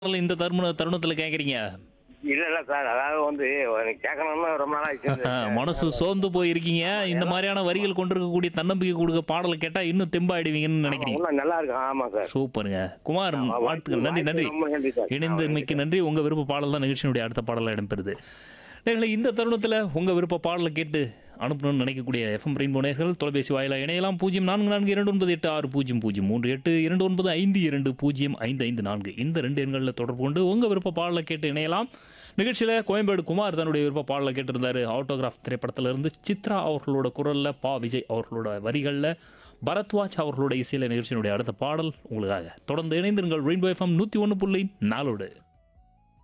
பாடல் இந்த தருண தருணத்துல கேக்குறீங்க இல்ல இல்ல சார் அதாவது வந்து எனக்கு கேட்கணும்னு ரொம்ப நாள் ஆச்சு மனசு சோர்ந்து போயிருக்கீங்க இந்த மாதிரியான வரிகள் கொண்டிருக்கக்கூடிய தன்னம்பிக்கை கொடுக்க பாடலை கேட்டா இன்னும் தெம்பாயிடுவீங்கன்னு நினைக்கிறீங்க இன்னும் நல்லா இருக்கும் ஆமா சார் சூப்பருங்க குமார் ஆமா, வாழ்த்துக்கள் நன்றி நன்றி ரொம்ப நன்றி சார் இணைந்தமைக்கு நன்றி உங்க விருப்ப பாடல் தான் நிகழ்ச்சியினுடைய அடுத்த பாடலாக இடம்பெறுது நேர்களே இந்த தருணத்தில் உங்க விருப்ப பாடலை கேட்டு அனுப்பணும்னு நினைக்கக்கூடிய எஃப்எம் ரெயின்போ நேர்கள் தொலைபேசி வாயிலாக இணையலாம் பூஜ்ஜியம் நான்கு நான்கு இரண்டு ஒன்பது எட்டு ஆறு பூஜ்ஜியம் பூஜ்ஜியம் மூன்று எட்டு இரண்டு ஒன்பது ஐந்து இரண்டு பூஜ்ஜியம் ஐந்து ஐந்து நான்கு இந்த ரெண்டு எண்களில் தொடர்பு கொண்டு உங்க விருப்ப பாடலை கேட்டு இணையலாம் நிகழ்ச்சியில் கோயம்பேடு குமார் தன்னுடைய விருப்ப பாடலை கேட்டிருந்தாரு ஆட்டோகிராஃப் திரைப்படத்திலிருந்து சித்ரா அவர்களோட குரலில் பா விஜய் அவர்களோட வரிகளில் பரத்வாஜ் அவர்களோட இசையில நிகழ்ச்சியினுடைய அடுத்த பாடல் உங்களுக்காக தொடர்ந்து இணைந்திருங்கள் ரெயின்போ எஃப்எம் நூற்றி ஒன்று புள்ளி நாலோடு